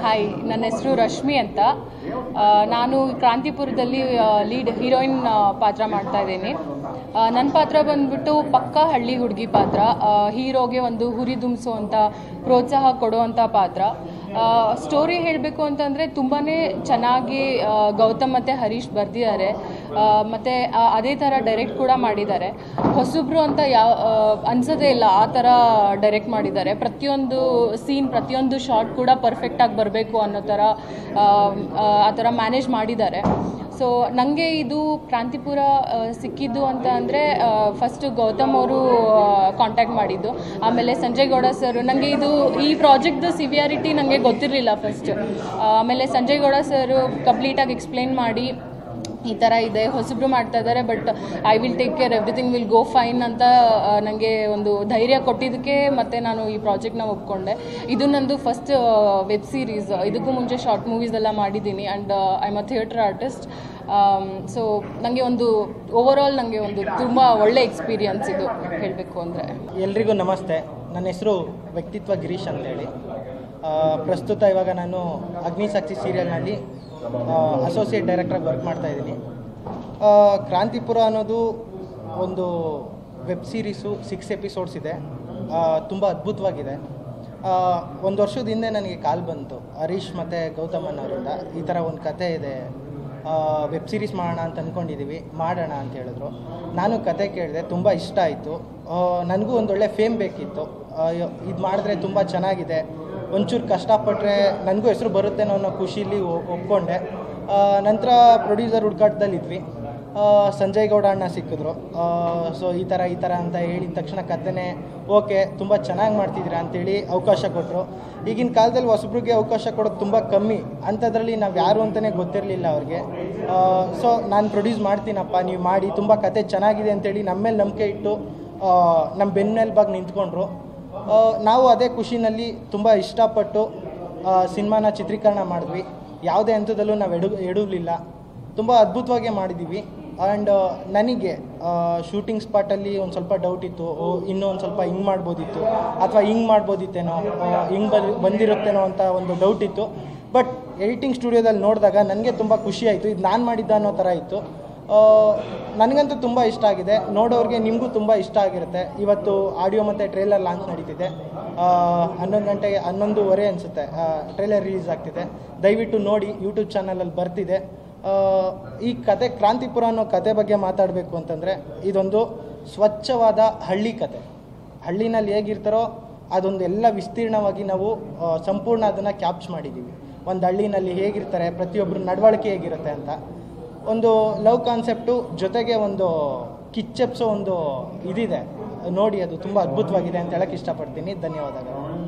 hi ನನ್ನ ಹೆಸರು ರಶ್ಮಿ ಅಂತ ಆ, ನಾನು ಕ್ರಾಂತಿಪುರದಲ್ಲಿ ಲೀಡ್ ಹೀರೋಯಿನ್ ಪಾತ್ರ ಮಾಡ್ತಾ ಇದ್ದೀನಿ ನನ್ನ ಪಾತ್ರ ಬಂದ್ಬಿಟ್ಟು ಪಕ್ಕಾ ಹಳ್ಳಿ ಹುಡುಗಿ ಪಾತ್ರ ಹೀರೋಗೆ ಒಂದು ಹುರಿದುಂಬಿಸುವಂಥ ಪ್ರೋತ್ಸಾಹ ಕೊಡುವಂಥ ಪಾತ್ರ ಸ್ಟೋರಿ ಹೇಳಬೇಕು ಅಂತಂದರೆ ತುಂಬಾ ಚೆನ್ನಾಗಿ ಆ, ಗೌತಮ್ ಮತ್ತು ಹರೀಶ್ ಬರೆದಿದ್ದಾರೆ ಮತ್ತು ಅದೇ ಥರ ಡೈರೆಕ್ಟ್ ಕೂಡ ಮಾಡಿದ್ದಾರೆ ಹೊಸಬ್ರು ಅಂತ ಯಾವ ಆ, ಅನ್ಸೋದೇ ಇಲ್ಲ ಆ ಥರ ಡೈರೆಕ್ಟ್ ಮಾಡಿದ್ದಾರೆ ಪ್ರತಿಯೊಂದು ಸೀನ್ ಪ್ರತಿಯೊಂದು ಶಾರ್ಟ್ ಕೂಡ ಪರ್ಫೆಕ್ಟಾಗಿ ಬರಬೇಕು ಅನ್ನೋ ಥರ ಆ, ಆ, ಆ ಥರ ಮ್ಯಾನೇಜ್ ಮಾಡಿದ್ದಾರೆ ಸೊ ನನಗೆ ಇದು ಕ್ರಾಂತಿಪುರ ಆ, ಸಿಕ್ಕಿದ್ದು ಅಂತ ಅಂದರೆ ಫಸ್ಟು ಗೌತಮ್ ಅವರು ಕಾಂಟ್ಯಾಕ್ಟ್ ಮಾಡಿದ್ದು ಆಮೇಲೆ ಸಂಜಯ್ ಗೌಡ ಸರ್ ನನಗೆ ಇದು ಈ ಪ್ರಾಜೆಕ್ಟ್ದು ಸಿವಿಯಾರಿಟಿ ನನಗೆ ಗೊತ್ತಿರಲಿಲ್ಲ ಫಸ್ಟ್ ಆಮೇಲೆ ಸಂಜಯ್ ಗೌಡ ಸರ್ ಕಂಪ್ಲೀಟಾಗಿ ಎಕ್ಸ್ಪ್ಲೇನ್ ಮಾಡಿ ಈ ಥರ ಇದೆ ಹೊಸಬ್ರು ಮಾಡ್ತಾ ಇದ್ದಾರೆ but I will take care everything will go fine ಅಂತ ನನಗೆ ಒಂದು ಧೈರ್ಯ ಕೊಟ್ಟಿದ್ದಕ್ಕೆ ಮತ್ತೆ ನಾನು ಈ ಪ್ರಾಜೆಕ್ಟ್ನ ಒಪ್ಕೊಂಡೆ ಇದು ನಂದು ಫಸ್ಟ್ ವೆಬ್ ಸೀರೀಸ್ ಇದಕ್ಕೂ ಮುಂಚೆ ಶಾರ್ಟ್ ಮೂವೀಸ್ ಎಲ್ಲ ಮಾಡಿದ್ದೀನಿ and I am a theatre artist so ನನಗೆ ಒಂದು ಓವರ್ ಆಲ್ ನನಗೆ ಒಂದು ತುಂಬ ಒಳ್ಳೆ ಎಕ್ಸ್ಪೀರಿಯನ್ಸ್ ಇದು ಹೇಳಬೇಕು ಅಂದರೆ ಎಲ್ರಿಗೂ ನಮಸ್ತೆ ನನ್ನ ಹೆಸರು ವ್ಯಕ್ತಿತ್ವ ಗಿರೀಶ್ ಅಂತೇಳಿ ಆ, ಪ್ರಸ್ತುತ ಇವಾಗ ನಾನು ಅಗ್ನಿಸಾಕ್ಷಿ ಸೀರಿಯಲ್ನಲ್ಲಿ ಅಸೋಸಿಯೇಟ್ ಡೈರೆಕ್ಟ್ರಾಗಿ ವರ್ಕ್ ಮಾಡ್ತಾ ಇದ್ದೀನಿ ಆ, ಕ್ರಾಂತಿಪುರ ಅನ್ನೋದು ಒಂದು ವೆಬ್ ಸೀರೀಸು ಸಿಕ್ಸ್ ಎಪಿಸೋಡ್ಸ್ ಇದೆ ತುಂಬ ಅದ್ಭುತವಾಗಿದೆ ಆ, ಒಂದು ವರ್ಷದ ಹಿಂದೆ ನನಗೆ ಕಾಲ್ ಬಂತು ಹರೀಶ್ ಮತ್ತು ಗೌತಮನ್ ಅವರಿಂದ ಈ ಥರ ಒಂದು ಕತೆ ಇದೆ ವೆಬ್ ಸೀರೀಸ್ ಮಾಡೋಣ ಅಂತ ಅಂದ್ಕೊಂಡಿದ್ದೀವಿ ಮಾಡೋಣ ಅಂತ ಹೇಳಿದ್ರು ನಾನು ಕತೆ ಕೇಳಿದೆ ತುಂಬ ಇಷ್ಟ ಆಯಿತು ನನಗೂ ಒಂದು ಒಳ್ಳೆ ಫೇಮ್ ಬೇಕಿತ್ತು ಇದು ಮಾಡಿದ್ರೆ ತುಂಬ ಚೆನ್ನಾಗಿದೆ ಒಂಚೂರು ಕಷ್ಟಪಟ್ಟರೆ ನನಗೂ ಹೆಸರು ಬರುತ್ತೇನೋ ಅನ್ನೋ ಖುಷಿಲಿ ಒ- ಒಪ್ಕೊಂಡೆ ನಂತರ ಪ್ರೊಡ್ಯೂಸರ್ ಹುಡ್ಕಾಟದಲ್ಲಿದ್ವಿ ಆ, ಸಂಜಯ್ ಗೌಡ ಅಣ್ಣ ಸಿಕ್ಕಿದ್ರು ಸೊ ಈ ಥರ ಈ ಥರ ಅಂತ ಹೇಳಿದ ತಕ್ಷಣ ಕಥೆನೇ ಓಕೆ ತುಂಬ ಚೆನ್ನಾಗಿ ಮಾಡ್ತಿದ್ದೀರಾ ಅಂತೇಳಿ ಅವಕಾಶ ಕೊಟ್ಟರು ಈಗಿನ ಕಾಲದಲ್ಲಿ ಹೊಸಬ್ರಿಗೆ ಅವಕಾಶ ಕೊಡೋದು ತುಂಬ ಕಮ್ಮಿ ಅಂಥದ್ರಲ್ಲಿ ನಾವು ಯಾರು ಅಂತಲೇ ಗೊತ್ತಿರಲಿಲ್ಲ ಅವ್ರಿಗೆ ಸೊ ನಾನು ಪ್ರೊಡ್ಯೂಸ್ ಮಾಡ್ತೀನಪ್ಪ ನೀವು ಮಾಡಿ ತುಂಬ ಕತೆ ಚೆನ್ನಾಗಿದೆ ಅಂತೇಳಿ ನಮ್ಮ ಮೇಲೆ ನಂಬಿಕೆ ಇಟ್ಟು ಆ, ನಮ್ಮ ಬೆನ್ನೆಲುಬಾಗಿ ನಿಂತ್ಕೊಂಡ್ರು ಆ, ನಾವು ಅದೇ ಖುಷಿನಲ್ಲಿ ತುಂಬ ಇಷ್ಟಪಟ್ಟು ಸಿನಿಮಾನ ಚಿತ್ರೀಕರಣ ಮಾಡಿದ್ವಿ ಯಾವುದೇ ಹಂತದಲ್ಲೂ ನಾವು ಎಡು ಎಡವಲಿಲ್ಲ ತುಂಬ ಅದ್ಭುತವಾಗಿ ಮಾಡಿದ್ದೀವಿ ಆ್ಯಂಡ್ ನನಗೆ ಶೂಟಿಂಗ್ ಸ್ಪಾಟಲ್ಲಿ ಒಂದು ಸ್ವಲ್ಪ ಡೌಟ್ ಇತ್ತು ಓ ಇನ್ನೂ ಒಂದು ಸ್ವಲ್ಪ ಹಿಂಗೆ ಮಾಡ್ಬೋದಿತ್ತು ಅಥವಾ ಹಿಂಗೆ ಮಾಡ್ಬೋದಿತ್ತೇನೋ ಹಿಂಗೆ ಬರ್ ಬಂದಿರುತ್ತೇನೋ ಅಂತ ಒಂದು ಡೌಟ್ ಇತ್ತು ಬಟ್ ಎಡಿಟಿಂಗ್ ಸ್ಟುಡಿಯೋದಲ್ಲಿ ನೋಡಿದಾಗ ನನಗೆ ತುಂಬ ಖುಷಿ ಆಯಿತು ಇದು ನಾನು ಮಾಡಿದ್ದ ಅನ್ನೋ ಥರ ಇತ್ತು ಆ, ನನಗಂತೂ ತುಂಬ ಇಷ್ಟ ಆಗಿದೆ ನೋಡೋರಿಗೆ ನಿಮಗೂ ತುಂಬ ಇಷ್ಟ ಆಗಿರುತ್ತೆ ಇವತ್ತು ಆಡಿಯೋ ಮತ್ತು ಟ್ರೇಲರ್ ಲಾಂಚ್ ನಡೀತಿದೆ ಆ, ಹನ್ನೊಂದು ಗಂಟೆಗೆ ಹನ್ನೊಂದುವರೆ ಅನಿಸುತ್ತೆ ಟ್ರೇಲರ್ ರಿಲೀಸ್ ಆಗ್ತಿದೆ ದಯವಿಟ್ಟು ನೋಡಿ ಯೂಟ್ಯೂಬ್ ಚಾನಲಲ್ಲಿ ಬರ್ತಿದೆ ಆ, ಈ ಕತೆ ಕ್ರಾಂತಿಪುರ ಅನ್ನೋ ಕತೆ ಬಗ್ಗೆ ಮಾತಾಡಬೇಕು ಅಂತಂದರೆ ಇದೊಂದು ಸ್ವಚ್ಛವಾದ ಹಳ್ಳಿ ಕತೆ ಹಳ್ಳಿನಲ್ಲಿ ಹೇಗಿರ್ತಾರೋ ಅದೊಂದು ಎಲ್ಲ ವಿಸ್ತೀರ್ಣವಾಗಿ ನಾವು ಆ, ಸಂಪೂರ್ಣ ಅದನ್ನು ಕ್ಯಾಪ್ಚ್ ಮಾಡಿದ್ದೀವಿ ಒಂದು ಹಳ್ಳಿನಲ್ಲಿ ಹೇಗಿರ್ತಾರೆ ಪ್ರತಿಯೊಬ್ಬರ ನಡವಳಿಕೆ ಹೇಗಿರುತ್ತೆ ಅಂತ ಒಂದು ಲವ್ ಕಾನ್ಸೆಪ್ಟು ಜೊತೆಗೆ ಒಂದು ಕಿಚ್ಚೆಪ್ಸೋ ಒಂದು ಇದಿದೆ ನೋಡಿ ಅದು ತುಂಬ ಅದ್ಭುತವಾಗಿದೆ ಅಂತ ಹೇಳಕ್ಕೆ ಇಷ್ಟಪಡ್ತೀನಿ ಧನ್ಯವಾದಗಳು